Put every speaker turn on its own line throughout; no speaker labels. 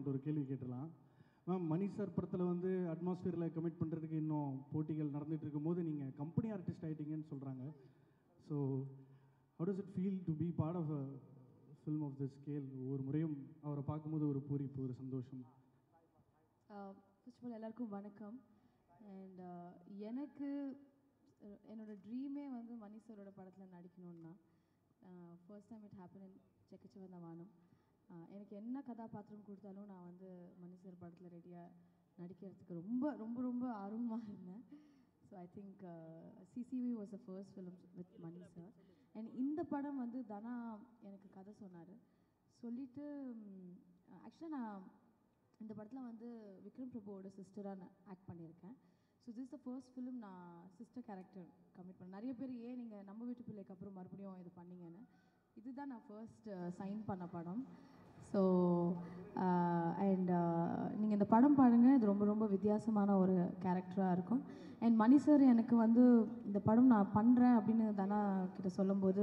உங்கள்கிட்ட ஒரு கேள்வி கேட்டலாம் மேம் மணி சார் படத்தில் வந்து அட்மாஸ்பியரில் கமிட் பண்ணுறதுக்கு இன்னும் போட்டிகள் நடந்துட்டு இருக்கும்போது நீங்கள் கம்பெனி ஆர்டிஸ்ட் ஆகிட்டீங்கன்னு சொல்கிறாங்க so how does it feel to be part of a film of the scale ஒவ்வொரு முறையும் அவரை பார்க்கும்போது ஒரு பூரிப்பு ஒரு சந்தோஷம்
ஃபர்ஸ்ட் ஆஃப் ஆல் எல்லாருக்கும் வணக்கம் அண்ட் எனக்கு அஹ், என்னோட ட்ரீமே வந்து மணி சாரோட படத்தில் நடிக்கணும்னு தான் first time it happen in Chekka Chivantha Vaanam ah, எனக்கு என்ன கதாபாத்திரம் கொடுத்தாலும் நான் வந்து மணி சார் படத்தில் ரெடியாக நடிக்கிறதுக்கு ரொம்ப ரொம்ப ரொம்ப ஆர்வமாக இருந்தேன் so I think CCV was a first film with Mani sir and இந்த படம் வந்து தனா எனக்கு கதை சொன்னார் சொல்லிட்டு ஆக்சுவலாக நான் இந்த படத்தில் வந்து விக்ரம் பிரபுவோட சிஸ்டராக நான் ஆக்ட் பண்ணியிருக்கேன் so this the first film நான் சிஸ்டர் கேரக்டர் கமிட் பண்ணேன் நிறைய பேர் ஏன் நீங்கள் நம்ம வீட்டு பிள்ளைக்கு அப்புறம் மறுபடியும் இது பண்ணீங்கன்னு இதுதான் நான் ஃபர்ஸ்ட் சைன் பண்ண படம் ஸோ அண்ட் நீங்கள் இந்த படம் பாருங்கள் இது ரொம்ப ரொம்ப வித்தியாசமான ஒரு கேரக்டராக இருக்கும் அண்ட் மணி சார் எனக்கு வந்து இந்த படம் நான் பண்ணுறேன் அப்படின்னு தானா கிட்ட சொல்லும்போது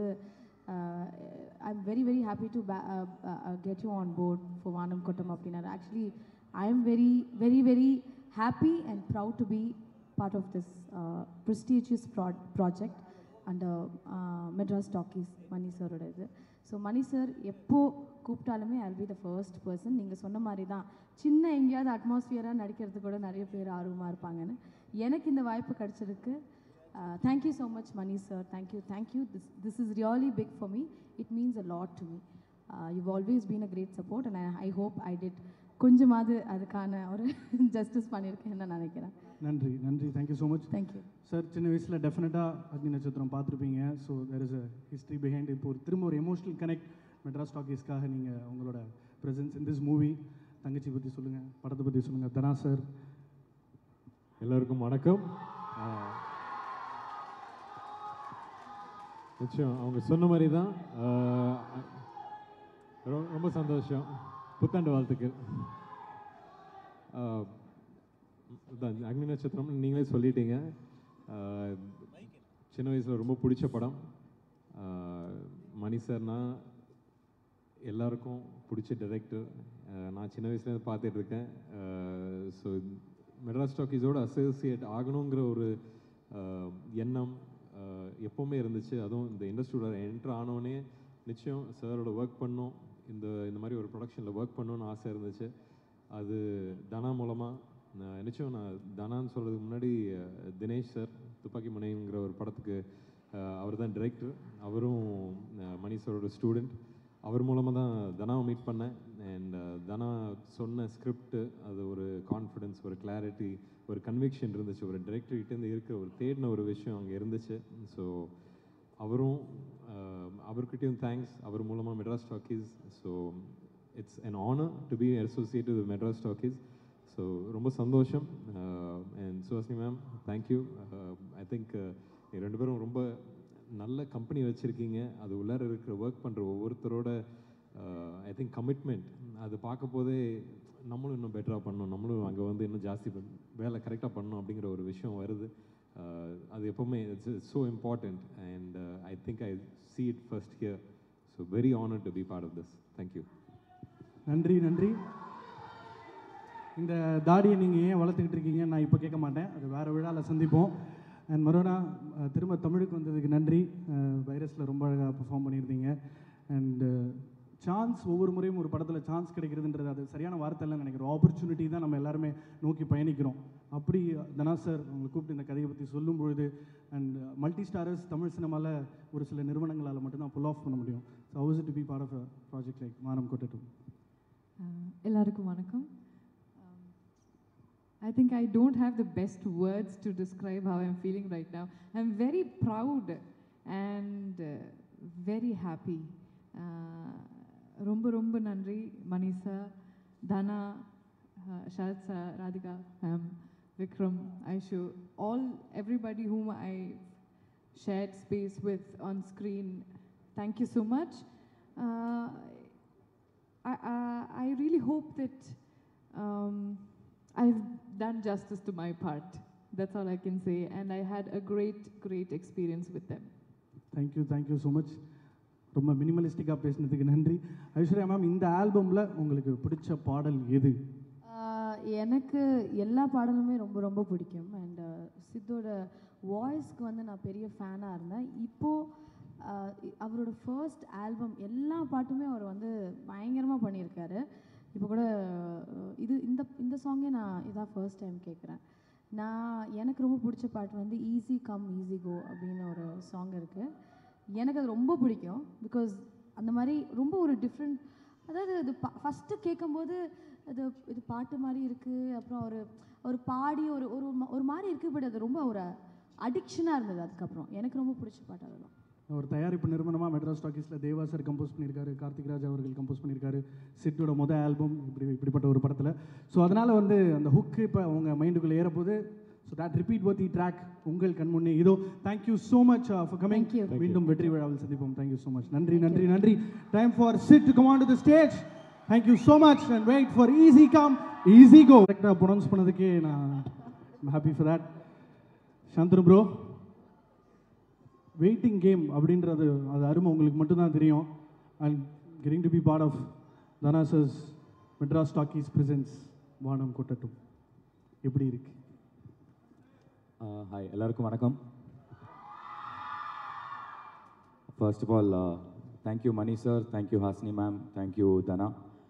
I am very very happy to get you on board for Vaanam Kottattum அப்படின்னாரு actually I am very very very happy and proud to be part of this prestigious project under Madras Talkies Mani சாரோட இது ஸோ மணி சார் எப்போ கூப்பிட்டாலுமே I be the first person நீங்கள் சொன்ன மாதிரி தான் சின்ன எங்கேயாவது அட்மாஸ்பியராக நடிக்கிறதுக்கு கூட நிறைய பேர் ஆர்வமாக இருப்பாங்கன்னு எனக்கு இந்த வாய்ப்பு கிடச்சிருக்கு thank you so much Mani sir thank you thank you this this is really big for me it means a lot to me you always been a great support and I hope I did கொஞ்சமாவது அதுக்கான ஒரு ஜஸ்டிஸ் பண்ணியிருக்கேன்னு நான் நினைக்கிறேன்
நன்றி நன்றி thank you so much
thank you
sir சின்ன வயசில் டெஃபினட்டாக அக்னி நட்சத்திரம் பார்த்துருப்பீங்க so there is a history behind இப்போ ஒரு திரும்ப ஒரு எமோஷனல் கனெக்ட் மெட்ராஸ் டாக்கீஸ்க்காக நீங்கள் உங்களோட ப்ரெசன்ஸ் இன் திஸ் மூவி தங்கச்சி பற்றி சொல்லுங்கள் படத்தை பற்றி சொல்லுங்கள் தனா சார்
எல்லோருக்கும் வணக்கம் ஆஹ், நிச்சயம் அவங்க சொன்ன மாதிரி தான் ஆஹ், ரொ- ரொம்ப சந்தோஷம் புத்தாண்டு வாழ்த்துக்கள் ஆஹ், இதான் அக்னி நட்சத்திரம் நீங்களே சொல்லிட்டீங்க ஆஹ், சின்ன வயசில் ரொம்ப பிடிச்ச படம் ஆஹ், மணி சார்னா எல்லாருக்கும் பிடிச்ச டைரக்டர் நான் சின்ன வயசுலேருந்து பார்த்துட்டு இருக்கேன் ஸோ மெட்ராஸ் டாக்கீஸோட அசோசியேட் ஆகணுங்கிற ஒரு அஹ், எண்ணம் அஹ், எப்போவுமே இருந்துச்சு அதுவும் இந்த இண்டஸ்ட்ரியோட என்ட்ரு ஆனோடனே நிச்சயம் சாரோட ஒர்க் பண்ணோம் இந்த இந்த மாதிரி ஒரு ப்ரொடக்ஷனில் ஒர்க் பண்ணணும்னு ஆசை இருந்துச்சு அது தனா மூலமாக நான் நிச்சயம் நான் தனான்னு சொல்கிறதுக்கு முன்னாடி அஹ், தினேஷ் சார் துப்பாக்கி முனைங்கிற ஒரு படத்துக்கு அவர் தான் டிரெக்டர் அவரும் அஹ், மணி சாரோட ஸ்டூடெண்ட் அவர் மூலமாக தான் தனாவை மீட் பண்ணேன் அண்ட் தனா சொன்ன ஸ்கிரிப்ட் அது ஒரு கான்ஃபிடென்ஸ் ஒரு கிளாரிட்டி ஒரு கன்விக்ஷன் இருந்துச்சு ஒரு டிரெக்டர்கிட்டேருந்து இருக்கிற ஒரு தேடின ஒரு விஷயம் அங்கே இருந்துச்சு ஸோ அவரும் அஹ், அவர்கிட்டயும் தேங்க்ஸ் அவர் மூலமாக Madras Talkies so it's an honor to be associated with Madras Talkies so ரொம்ப சந்தோஷம் and Suhasini ma'am thank you I think ரெண்டு பேரும் ரொம்ப நல்ல கம்பெனி வச்சுருக்கீங்க அது உள்ளார இருக்கிற ஒர்க் பண்ணுற ஒவ்வொருத்தரோட ஐ திங்க் கமிட்மெண்ட் அது பார்க்க போதே நம்மளும் இன்னும் பெட்டராக பண்ணணும் நம்மளும் அங்கே வந்து இன்னும் ஜாஸ்தி பண்- வேலை கரெக்டாக பண்ணணும் அப்படிங்கிற ஒரு விஷயம் வருது Uh, அது எப்போவுமே it's so important and I think I see it first here so very honored to be part of this thank you
நன்றி நன்றி இந்த தாடியை நீங்கள் ஏன் வளர்த்துக்கிட்டு இருக்கீங்க நான் இப்போ கேட்க மாட்டேன் அது வேறு விழாவில் சந்திப்போம் அண்ட் மறுபடியும் அஹ், திரும்ப தமிழுக்கு வந்ததுக்கு நன்றி வைரஸில் ரொம்ப அழகாக பெர்ஃபார்ம் பண்ணியிருந்தீங்க அண்டு சான்ஸ் ஒவ்வொரு முறையும் ஒரு படத்தில் சான்ஸ் கிடைக்கிறதுன்றது அது சரியான வார்த்தை இல்லைன்னு நினைக்கிறோம் ஆப்பர்ச்சுனிட்டி தான் நம்ம எல்லாருமே நோக்கி பயணிக்கிறோம் அப்படி தனா சார் உங்களை கூப்பிட்டு இந்த கதையை பற்றி சொல்லும் பொழுது அண்ட் மல்டி ஸ்டாரர்ஸ் தமிழ் சினிமாவில் ஒரு சில நிறுவனங்களால் மட்டும்தான் புல் ஆஃப் பண்ண முடியும் so how's it be part of a project like Vaanam Kottattum
Uh, எல்லாருக்கும் வணக்கம் I think I don't have the best words to describe how I'm feeling right now I am very proud and very happy ரொம்ப ரொம்ப நன்றி Mani sir Dhana Sharath sir Radhika ma'am Vikram Aishu all everybody whom I shared space with on screen. Thank you so much. Uh, I, I, I really hope that um, I've done justice to my part. That's all I can say. And I had a great, great experience with them.
Thank you thank you so much ரொம்ப மினிமலிஸ்டிக்காக பேசினதுக்கு நன்றி Aishwarya ma'am இந்த ஆல்பமில் உங்களுக்கு பிடிச்ச பாடல் எது
ஆஹ் எனக்கு எல்லா பாடலுமே ரொம்ப ரொம்ப பிடிக்கும் அண்ட் சித்தோட வாய்ஸ்க்கு வந்து நான் பெரிய ஃபேனாக இருந்தேன் இப்போது அவரோட ஃபர்ஸ்ட் ஆல்பம் எல்லா பாட்டுமே அவர் வந்து பயங்கரமாக பண்ணியிருக்காரு இப்போ கூட ஆஹ் இது இந்த இந்த சாங்கே நான் இதான் ஃபர்ஸ்ட் டைம் கேட்குறேன் நான் எனக்கு ரொம்ப பிடிச்ச பாட்டு வந்து ஈஸி கம் ஈஸி கோ அப்படின்னு ஒரு சாங் இருக்குது எனக்கு அது ரொம்ப பிடிக்கும் பிகாஸ் அந்த மாதிரி ரொம்ப ஒரு டிஃப்ரெண்ட் அதாவது இது ஃபஸ்ட்டு கேட்கும்போது அது இது பாட்டு மாதிரி இருக்குது அப்புறம் ஒரு ஒரு பாடி ஒரு ஒரு ம- ஒரு மாதிரி இருக்குது பட் அது ரொம்ப ஒரு அடிக்ஷனாக இருந்தது அதுக்கப்புறம் எனக்கு ரொம்ப பிடிச்ச பாட்டு அதெல்லாம்
ஒரு தயாரிப்பு நிறுவனமாக மெட்ராஸ் டாக்கீஸில் தேவா சார் கம்போஸ் பண்ணியிருக்காரு கார்த்திக் ராஜ் அவர்கள் கம்போஸ் பண்ணியிருக்காரு சிட்டோட முத ஆல்பம் இப்படி இப்படிப்பட்ட ஒரு படத்தில் ஸோ அதனால் வந்து அந்த ஹுக்கு இப்போ உங்கள் மைண்டுக்குள்ளே ஏறப்போது so that repeat worthy track உங்கள் கண் முன்னே இதோ thank you so much for coming
Thank you.
மீண்டும் வெற்றி விழாவில் சந்திப்போம் தேங்க்யூ ஸோ மச் நன்றி நன்றி நன்றி time for Sid to come on to the stage thank you so much and wait for easy come easy go கரெக்டாக ப்ரொனவுன்ஸ் பண்ணதுக்கே நான் happy for that Shanthanu bro waiting game அப்படின்றது அது அருமை உங்களுக்கு மட்டும்தான் தெரியும் and getting to be part of Dhana's Madras Talkies presents Vaanam Kottattum எப்படி இருக்கு
ஹாய் எல்லாருக்கும் வணக்கம் first of all thank you Mani sir thank you Hasini ma'am thank you Dhana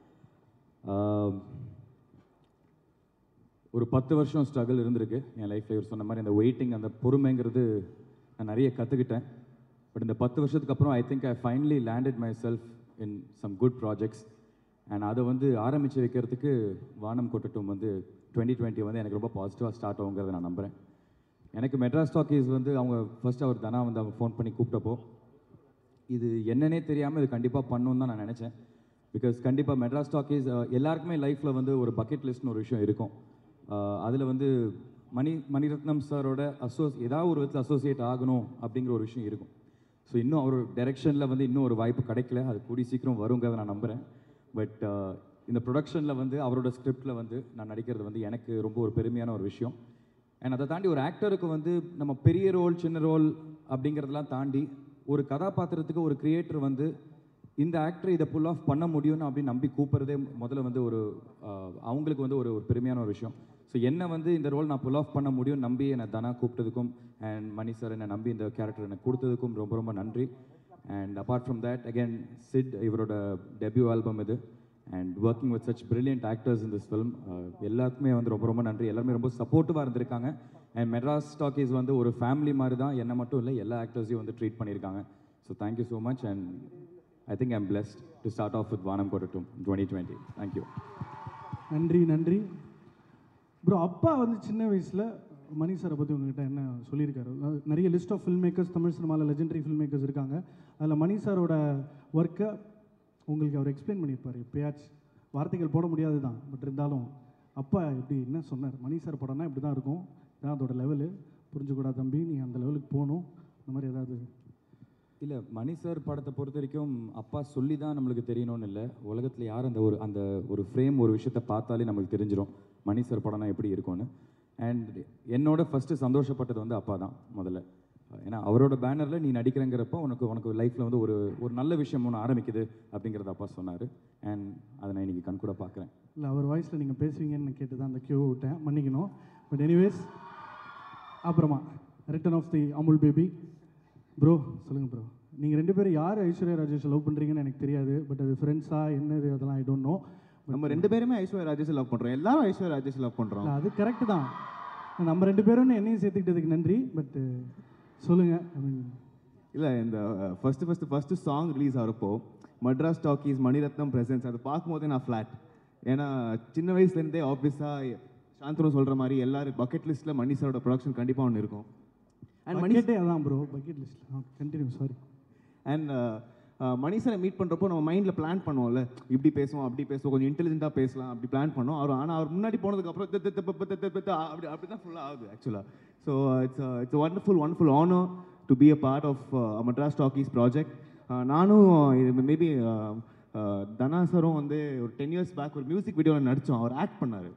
ஒரு பத்து வருஷம் ஸ்ட்ரகிள் இருந்திருக்கு என் லைஃப்பில் இவர் சொன்ன மாதிரி அந்த வெயிட்டிங் அந்த பொறுமைங்கிறது நான் நிறைய கற்றுக்கிட்டேன் பட் இந்த பத்து வருஷத்துக்கு அப்புறம் I think I finally landed myself in some good projects and அதை வந்து ஆரம்பித்து வைக்கிறதுக்கு வானம் கொட்டட்டும் வந்து டுவெண்ட்டி டுவெண்ட்டி வந்து எனக்கு ரொம்ப பாசிட்டிவாக ஸ்டார்ட் ஆகுங்கிறத நான் நம்புகிறேன் எனக்கு மெட்ராஸ் டாக்கீஸ் வந்து அவங்க ஃபர்ஸ்ட் அவர் தனா வந்து அவங்க ஃபோன் பண்ணி கூப்பிட்டப்போ இது என்னன்னே தெரியாமல் இது கண்டிப்பாக பண்ணணும்னு தான் நான் நினச்சேன் பிகாஸ் கண்டிப்பாக மெட்ராஸ் டாக்கீஸ் எல்லாருக்குமே லைஃப்பில் வந்து ஒரு பக்கெட் லிஸ்ட்னு ஒரு விஷயம் இருக்கும் அதில் வந்து மணி மணிரத்னம் சாரோட அசோஸ் ஏதாவது ஒரு விதத்தில் அசோசியேட் ஆகணும் அப்படிங்கிற ஒரு விஷயம் இருக்கும் ஸோ இன்னும் அவர் டைரெக்ஷனில் வந்து இன்னும் ஒரு வாய்ப்பு கிடைக்கல அது கூடி சீக்கிரம் வருங்கிறத நான் நம்புகிறேன் பட் இந்த ப்ரொடக்ஷனில் வந்து அவரோட ஸ்கிரிப்டில் வந்து நான் நடிக்கிறது வந்து எனக்கு ரொம்ப ஒரு பெருமையான ஒரு விஷயம் அண்ட் அதை தாண்டி ஒரு ஆக்டருக்கு வந்து நம்ம பெரிய ரோல் சின்ன ரோல் அப்படிங்கிறதெல்லாம் தாண்டி ஒரு கதாபாத்திரத்துக்கு ஒரு கிரியேட்டர் வந்து இந்த ஆக்டர் இதை புல் ஆஃப் பண்ண முடியும்னு அப்படின்னு நம்பி கூப்பிட்றதே முதல்ல வந்து ஒரு ஆஹ், அவங்களுக்கு வந்து ஒரு ஒரு பெருமையான ஒரு விஷயம் ஸோ என்ன வந்து இந்த ரோல் நான் புல் ஆஃப் பண்ண முடியும் நம்பி என்னை தனா கூப்பிட்டதுக்கும் அண்ட் மணி சார் என்னை நம்பி இந்த கேரக்டர் எனக்கு கொடுத்ததுக்கும் ரொம்ப ரொம்ப நன்றி and apart from that again Sid இவரோட டெபியூ ஆல்பம் இது and working with such brilliant actors in this film எல்லாருக்குமே வந்து ரொம்ப ரொம்ப நன்றி எல்லாருமே ரொம்ப சப்போர்ட்டிவாக இருந்திருக்காங்க அண்ட் மெட்ராஸ் டாக்கீஸ் வந்து ஒரு ஃபேமிலி மாதிரி தான் என்ன மட்டும் இல்லை எல்லா ஆக்டர்ஸையும் வந்து ட்ரீட் பண்ணியிருக்காங்க so thank you so much and I think I'm blessed to start off with Vaanam Kottattum twenty twenty thank you
நன்றி நன்றி ப்ரோ அப்பா வந்து சின்ன வயசில் மணி சாரை பற்றி உங்ககிட்ட என்ன சொல்லியிருக்காரு அதாவது நிறைய list of film makers Tamil சினிமாவில் லெஜெண்டரி ஃபில்ம் மேக்கர்ஸ் இருக்காங்க அதில் மணி சாரோட ஒர்க்கை உங்களுக்கு அவர் எக்ஸ்பிளைன் பண்ணியிருப்பார் எப்பயாச்சும் வார்த்தைகள் போட முடியாது தான் பட் இருந்தாலும் அப்பா இப்படி என்ன சொன்னார் மணி சார் படம்னா இப்படி தான் இருக்கும் இதான் அதோட லெவலு புரிஞ்சுக்கூடாது தம்பி நீ அந்த லெவலுக்கு போகணும் இந்த மாதிரி ஏதாவது
இல்லை மணி சார் படத்தை பொறுத்த வரைக்கும் அப்பா சொல்லி தான் நம்மளுக்கு தெரியணும்னு இல்லை உலகத்தில் யார் அந்த ஒரு அந்த ஒரு ஃப்ரேம் ஒரு விஷயத்தை பார்த்தாலே நம்மளுக்கு தெரிஞ்சிடும் மணி சார் படம்னா எப்படி இருக்கும்னு அண்ட் என்னோட ஃபஸ்ட்டு சந்தோஷப்பட்டது வந்து அப்பா தான் முதல்ல ஏன்னா அவரோட பேனரில் நீ நடிக்கிறங்கிறப்போ உனக்கு உனக்கு லைஃப்பில் வந்து ஒரு ஒரு நல்ல விஷயம் ஒன்று ஆரம்பிக்குது அப்படிங்கிறத அப்பா சொன்னார் அண்ட் அதை நான் இன்னைக்கு கண் கூட பார்க்குறேன்
இல்லை அவர் வாய்ஸில் நீங்கள் பேசுவீங்கன்னு கேட்டு தான் அந்த கியூ விட்டேன் மன்னிக்கணும் பட் எனிவேஸ் அப்புறமா return of the Amul baby bro சொல்லுங்கள் ப்ரோ நீங்கள் ரெண்டு பேரும் யார் ஐஸ்வர்யா ராஜேஷ் லவ் பண்ணுறீங்கன்னு எனக்கு தெரியாது பட் அது ஃப்ரெண்ட்ஸா என்னது அதெல்லாம் ஐ டோன்ட் நோ
நம்ம ரெண்டு பேருமே ஐஸ்வர்யா ராஜேஷ் லவ் பண்றோம் எல்லாரும் ஐஸ்வர்யா ராஜேஷ் லவ் பண்றோம்
இல்லை அது கரெக்டு தான் நம்ம ரெண்டு பேரும் என்னையும் சேர்த்துக்கிட்டதுக்கு நன்றி பட் சொல்லுங்கள் ஐ மீன்
இல்ல இந்த first first first song release ஆகிறப்போ மட்ராஸ் டாக்கீஸ் மணிரத்னம் பிரசன்ஸ் அது பார்க்கும்போதே நான் ஃப்ளாட் ஏன்னா சின்ன வயசுலேருந்தே ஆப்வியஸாக சாந்தனு சொல்ற மாதிரி எல்லாரும் பக்கெட் லிஸ்ட்ல மணி சாரோட ப்ரொடக்ஷன் கண்டிப்பா ஒன்று இருக்கும் அண்ட் மணி
பக்கெட்டே அதான் bro bucket list continue sorry
and Mani சாரை மீட் பண்ணுறப்போ நம்ம மைண்டில் பிளான் பண்ணுவோம்ல இப்படி பேசுவோம் அப்படி பேசுவோம் கொஞ்சம் இன்டெலிஜென்ட்டாக பேசலாம் அப்படி பிளான் பண்ணோம் அவர் ஆனால் அவர் முன்னாடி போனதுக்கப்புறம் தி- தி- தி- ப- தி- தி- தி- தி- அப்படி அப்படி தான் ஃபுல்லாக ஆகுது ஆக்சுவலாக so it's it's wonderful wonderful honour to be a part of Madras Talkies project நானும் இது மேபி தனா சாரும் வந்து ஒரு டென் இயர்ஸ் பேக் ஒரு மியூசிக் வீடியோவில் நடித்தோம் அவர் ஆக்ட் பண்ணார்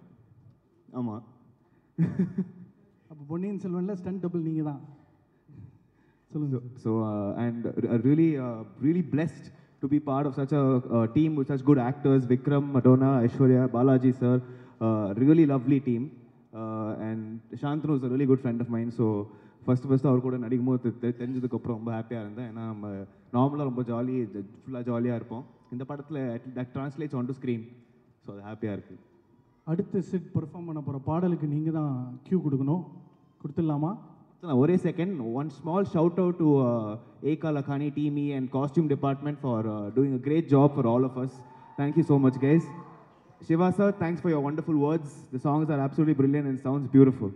ஆமாம்
அப்போ பொன்னியின் செல்வனில் ஸ்டன்ட் டபுள் நீங்கள் தான் சொல்லுங்க
So, uh, and uh, really, uh, really blessed to be part of such a uh, team with such good actors Vikram, Madonna, Aishwarya, Balaji sir. Uh, really lovely team. Uh, and Shantanu is a really good friend of mine. So, first first அவர் கூட நடிக்கும் போது தெ- தெரிஞ்சதுக்கு அப்புறம் ரொம்ப ஹாப்பியாக இருந்தேன் ஏன்னா நம்ம நார்மலாக ரொம்ப ஜாலி ஃபுல்லாக ஜாலியாக இருப்போம் இந்த படத்தில் that translates on to screen so அது ஹாப்பியாக இருக்குது
அடுத்து சிட் பெர்ஃபார்ம் பண்ண போகிற பாடலுக்கு நீங்கள் தான் கியூ கொடுக்கணும் கொடுத்துடலாமா
ஒரே second one small shout out to Eka Lakhani team and costume department for doing a great job for all of us thank you so much guys Shiva sir thanks for your wonderful words the songs are absolutely brilliant and sounds beautiful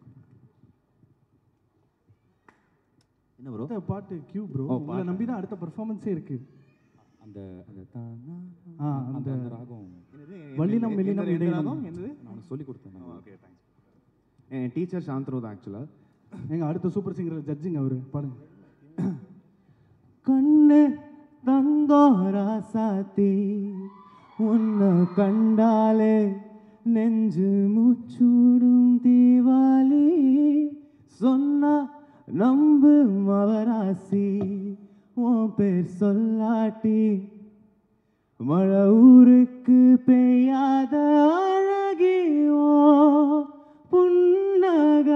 என்ன bro
அடுத்த பாட்டு Q bro
ஓ,
உங்களை நம்பி தான் அடுத்த பெர்ஃபார்மன்ஸே இருக்கு
அந்த அந்த தானா
ஆ
அந்த
அந்த
அந்த ராகம்
வல்லினம் மெல்லினம் இடையினம்
என்னது
நான் சொல்லி கொடுத்தேன்
ஓகே தேங்க்ஸ் என் டீச்சர் சாந்தனு தான் ஆக்சுவலாக
எங்க அடுத்த சூப்பர் சிங்கர் ஜட்ஜிங் அவரு பாருங்க
கண்ணு தங்கோரா சாத்தி உன்னை கண்டாலே நெஞ்சு முச்சூடும் தீவாளி சொன்னா நம்பு மவராசி உன் பேர் சொல்லாட்டி மழை ஊருக்கு பெய்யாத அழகியோ புன்னக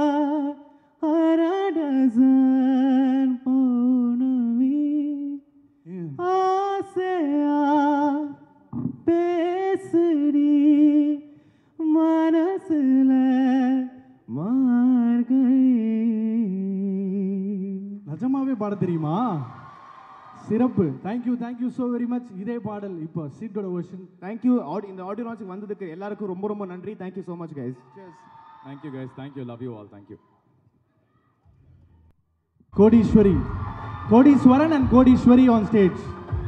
அரடசன் போனவி ஆசையா பேசுடி மனசுல மார்கழி
நிஜமாவே பாட தெரியுமா சிறப்பு thank you thank you so very much இதே பாடல் இப்போ சீட்டோட வெர்ஷன்
தேங்க்யூ ஆடி இந்த ஆடியோ லான்ச்சுக்கு வந்ததுக்கு எல்லாருக்கும் ரொம்ப ரொம்ப நன்றி thank you so much guys
thank you guys thank you love you all thank you
கோடீஸ்வரி கோடீஸ்வரன் அண்ட் கோடீஸ்வரி ஆன் ஸ்டேஜ்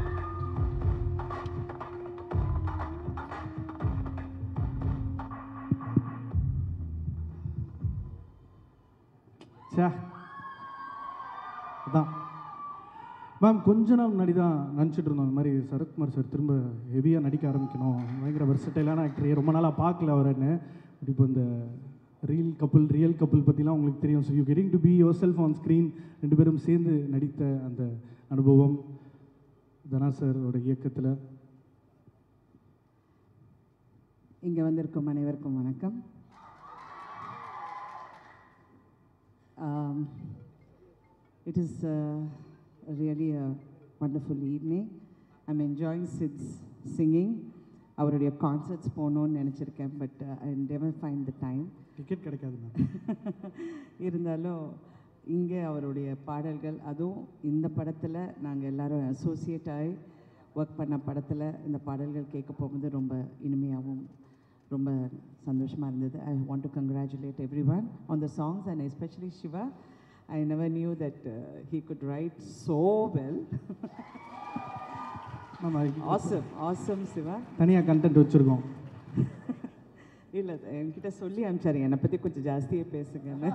சே அதான் மேம் கொஞ்ச நாள் முன்னாடி தான் நினச்சிட்டு இருந்தோம் இந்த மாதிரி சரத்குமார் சார் திரும்ப ஹெவியாக நடிக்க ஆரம்பிக்கணும் பயங்கர வெர்சட்டைலான ஆக்டர் ரொம்ப நாளாக பார்க்கல அவரன்னு இப்போ இந்த ரியல் கப்புள் ரியல் கப்புள் பற்றிலாம் உங்களுக்கு தெரியும் so you getting to be yourself on screen ரெண்டு பேரும் சேர்ந்து நடித்த அந்த அனுபவம் தனா சாரோட இயக்கத்தில்
இங்கே வந்திருக்கும் அனைவருக்கும் வணக்கம் it is really a wonderful evening I'm enjoying Sid's singing அவருடைய கான்சர்ட்ஸ் போகணுன்னு நினச்சிருக்கேன் but I never find the time
ticket கிடைக்காது மேம்
இருந்தாலும் இங்கே அவருடைய பாடல்கள் அதுவும் இந்த படத்தில் நாங்கள் எல்லாரும் அசோசியேட் ஆகி ஒர்க் பண்ண படத்தில் இந்த பாடல்கள் கேட்க போகும்போது ரொம்ப இனிமையாகவும் ரொம்ப சந்தோஷமாக இருந்தது I want to congratulate every one on the songs and especially Shiva I never knew that he could write so well
ma'am அதுக்கு
ஆசம் ஆசம் சிவா
தனியாக கண்டென்ட் வச்சுருக்கோம்
இல்லை என்கிட்ட சொல்லி அனுப்பிச்சாரு என்னை பற்றி கொஞ்சம் ஜாஸ்தியே பேசுங்கன்னு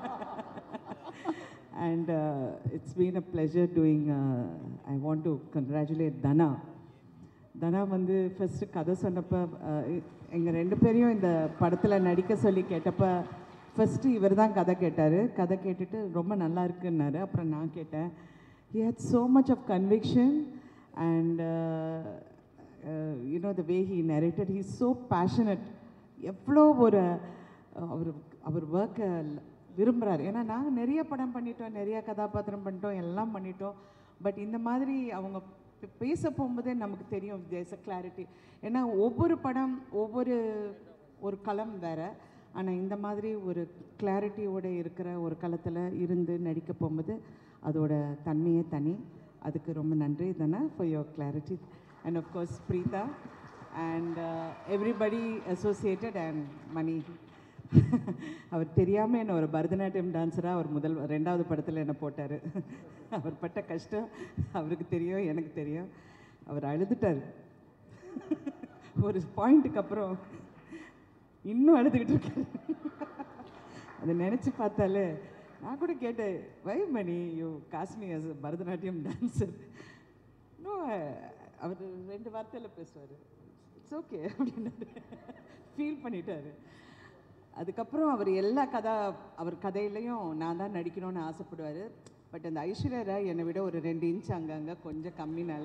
and it's been a pleasure doing I want to congratulate Dhana Dhana வந்து ஃபஸ்ட்டு கதை சொன்னப்போ எங்கள் ரெண்டு பேரையும் இந்த படத்தில் நடிக்க சொல்லி கேட்டப்ப ஃபஸ்ட்டு இவர் தான் கதை கேட்டார் கதை கேட்டுட்டு ரொம்ப நல்லா இருக்குன்னாரு அப்புறம் நான் கேட்டேன் he had so much of conviction and uh, uh, you know the way he narrated he's so passionate எவ்வளோ ஒரு அவர் அவர் ஒர்க்கை விரும்புகிறார் ஏன்னா நாங்கள் நிறைய படம் பண்ணிட்டோம் நிறைய கதாபாத்திரம் பண்ணிட்டோம் எல்லாம் பண்ணிட்டோம் பட் இந்த மாதிரி அவங்க பே- பேச போகும்போதே நமக்கு தெரியும் தேஸ் அ கிளாரிட்டி ஏன்னா ஒவ்வொரு படம் ஒவ்வொரு ஒரு களம் வேற ஆனால் இந்த மாதிரி ஒரு கிளாரிட்டியோட இருக்கிற ஒரு களத்தில் இருந்து நடிக்க போகும்போது அதோட தன்மையே தனி அதுக்கு ரொம்ப நன்றி தானே for your clarity and course Preetha and everybody associated and Mani அவர் தெரியாமல் என்ன ஒரு பரதநாட்டியம் டான்ஸராக அவர் முதல் ரெண்டாவது படத்தில் என்ன போட்டார் அவர் பட்ட கஷ்டம் அவருக்கு தெரியும் எனக்கு தெரியும் அவர் அழுதுட்டார் ஒரு பாயிண்ட்டுக்கு அப்புறம் இன்னும் அழுதுகிட்டு இருக்காரு அதை நினச்சி பார்த்தாலே நான் கூட கேட்டேன் why Mani you cast me as Bharatanatyam dancer no அவர் ரெண்டு வார்த்தையில் பேசுவார் இட்ஸ் ஓகே அப்படின்னாரு ஃபீல் பண்ணிட்டாரு அதுக்கப்புறம் அவர் எல்லா கதா அவர் கதையிலையும் நான் தான் நடிக்கணும்னு ஆசைப்படுவார் பட் அந்த ஐஸ்வர்யா ராய் என்னை விட ஒரு ரெண்டு இன்ச் அங்கங்கே கொஞ்சம் கம்மினால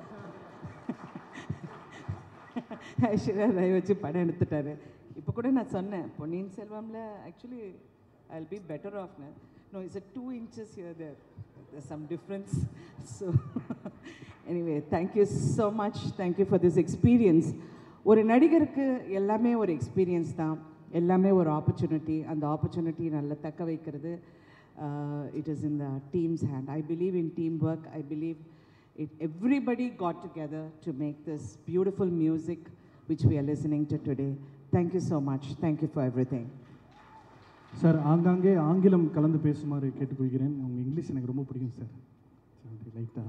ஐஸ்வர்யா ராய் வச்சு படம் எடுத்துட்டாரு இப்போ கூட நான் சொன்னேன் பொன்னியின் செல்வம்ல actually I will be better off no it's a two inches here there there's some difference so anyway thank you so much thank you for this experience ஒரு நடிகருக்கு எல்லாமே ஒரு எக்ஸ்பீரியன்ஸ் தான் எல்லாமே ஒரு ஆப்பர்ச்சுனிட்டி அந்த ஆப்பர்ச்சுனிட்டி நல்லா தக்க வைக்கிறது it is in the team's hand I believe in team work I believe it everybody got together to make this beautiful music which we are listening to today thank you so much thank you for every thing
sir ஆங்காங்கே ஆங்கிலம் கலந்து பேசுமாறு கேட்டுக்கொள்கிறேன் உங்கள் English எனக்கு ரொம்ப பிடிக்கும் sir லைட்டாக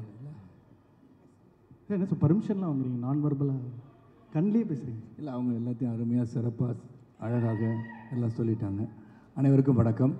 என்ன சார் பர்மிஷன்லாம் வாங்குறீங்க நான் வர்பலாக கண்ணிலே பேசுகிறீங்க
இல்லை அவங்க எல்லாத்தையும் அருமையாக சிறப்பாக அழகாக எல்லாம் சொல்லிட்டாங்க அனைவருக்கும் வணக்கம்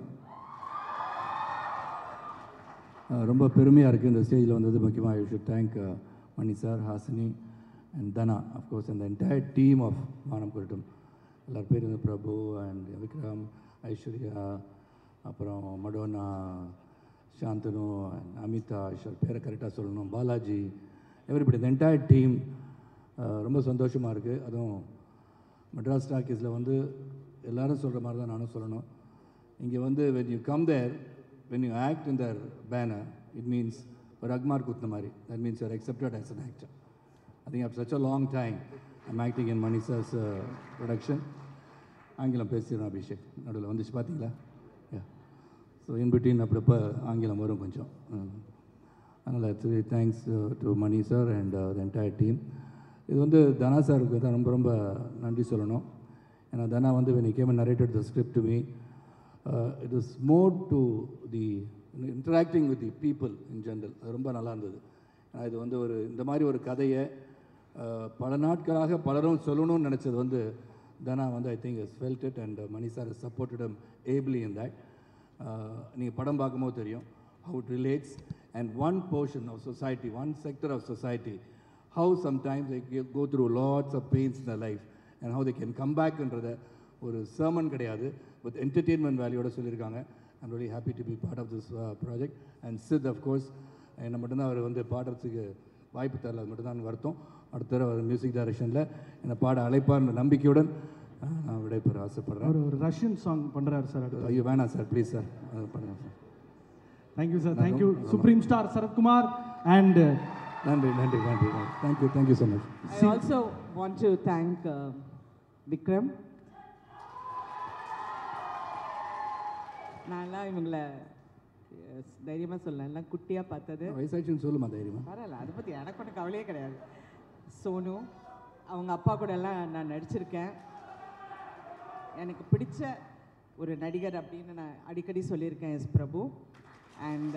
அஹ் ரொம்ப பெருமையாக இருக்குது இந்த ஸ்டேஜில் வந்தது முக்கியமாக I should thank Mani sir Hasini and Dhana of course அந்த என்டையர் டீம் ஆஃப் மானம் குருட்டம் எல்லார் பேர் வந்து பிரபு அண்ட் விக்ரம் ஐஸ்வர்யா அப்புறம் மடோனா சாந்தனு and அமிதா ஈஸ்வர் பேரை கரெக்டாக சொல்லணும் பாலாஜி எவ்ரிபடி இந்த என்டையர் டீம் ரொம்ப சந்தோஷமாக இருக்குது அதுவும் மெட்ராஸ் டாக்கீஸில் வந்து எல்லாரும் சொல்கிற மாதிரி தான் நானும் சொல்லணும் இங்கே வந்து when you come there when you act in their banner it means ஒரு அக்மார் குத்துன மாதிரி that means you are accepted as an actor I think after such a long time I'm acting in Mani sir's uh, production ஆங்கிலம் பேசிடுறோம் அபிஷேக் நடுவில் வந்துச்சு பார்த்தீங்களா yeah so in between அப்பப்போ ஆங்கிலம் வரும் கொஞ்சம் அதனால் actually thanks to Mani sir and the entire team இது வந்து தனா சாருக்கு தான் ரொம்ப ரொம்ப நன்றி சொல்லணும் ஏன்னா தனா வந்து when he came and narrated the script to me uh, it was more to the interacting with the people in general அது ரொம்ப நல்லா இருந்தது ஏன்னா இது வந்து ஒரு இந்த மாதிரி ஒரு கதையை uh, பல நாட்களாக பலரும் சொல்லணும்னு நினச்சது வந்து தனா வந்து I think is felt it and Mani sir supported ably in that நீங்கள் படம் பார்க்கும்போது தெரியும் how it relates and one portion of society, one sector of society, how sometimes they ge- go through lots of pains in their life and how they can come back என்றத ஒரு sermon கிடையாது with entertainment வேல்யூட சொல்லியிருக்காங்க I'm really happy to be part of this uh, project and Sid of course என்னை மட்டும்தான் அவர் வந்து பாடுறதுக்கு வாய்ப்பு தரல அது மட்டும்தான் வருத்தம் அடுத்த தடவை மியூசிக் டைரக்ஷனில் என்னை பாட அழைப்பார்ன்ற நம்பிக்கையுடன் அஹ், நான் விடைபெற ஆசைப்படுறேன்
அவர் ஒரு ரஷ்யன் சாங் பண்ணுறாரு சார் அடுத்து
ஐயோ வேணாம் சார் ப்ளீஸ் சார் பண்ணுறேன் sir
thank you sir thank you supreme star Sarathkumar and
நன்றி நன்றி நன்றி thank you thank you so much
I also want to thank uh, Vikram. நான்லாம் இவங்கள தைரியமாக சொல்லலாம் எல்லாம் குட்டியாக பார்த்தது
வயசாச்சுன்னு சொல்லுமா தைரியமா
பரவாயில்ல அதை பற்றி எனக்கு ஒன்றும் கவலையே கிடையாது சோனு அவங்க அப்பா கூட எல்லாம் நான் நடிச்சிருக்கேன் எனக்கு பிடிச்ச ஒரு நடிகர் அப்படின்னு நான் அடிக்கடி சொல்லியிருக்கேன் எஸ் பிரபு அண்ட்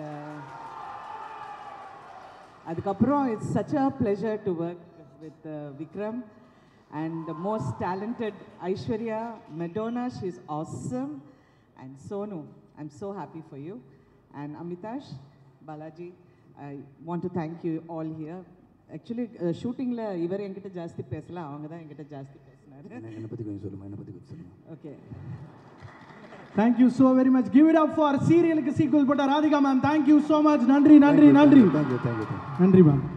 அதுக்கப்புறம் it's such a pleasure to work with Vikram and the most talented Aishwarya Madonna she is awesome and Sonu I am so happy for you and Amitash Balaji I want to thank you all here actually ஷூட்டிங்கில் இவர் என்கிட்ட ஜாஸ்தி பேசல அவங்க தான் என்கிட்ட ஜாஸ்தி பேசினார்
என்ன- என்னை பற்றி கொஞ்சம் சொல்லுமா என்னை பற்றி கொஞ்சம் சொல்லுமா
okay
thank you so very much give it up for சீரியலுக்கு சீக்குவல் போட்ட Radhika ma'am thank you so much நன்றி நன்றி நன்றி
தேங்க்யூ தேங்க்யூ தேங்க்யூ
நன்றி மேம்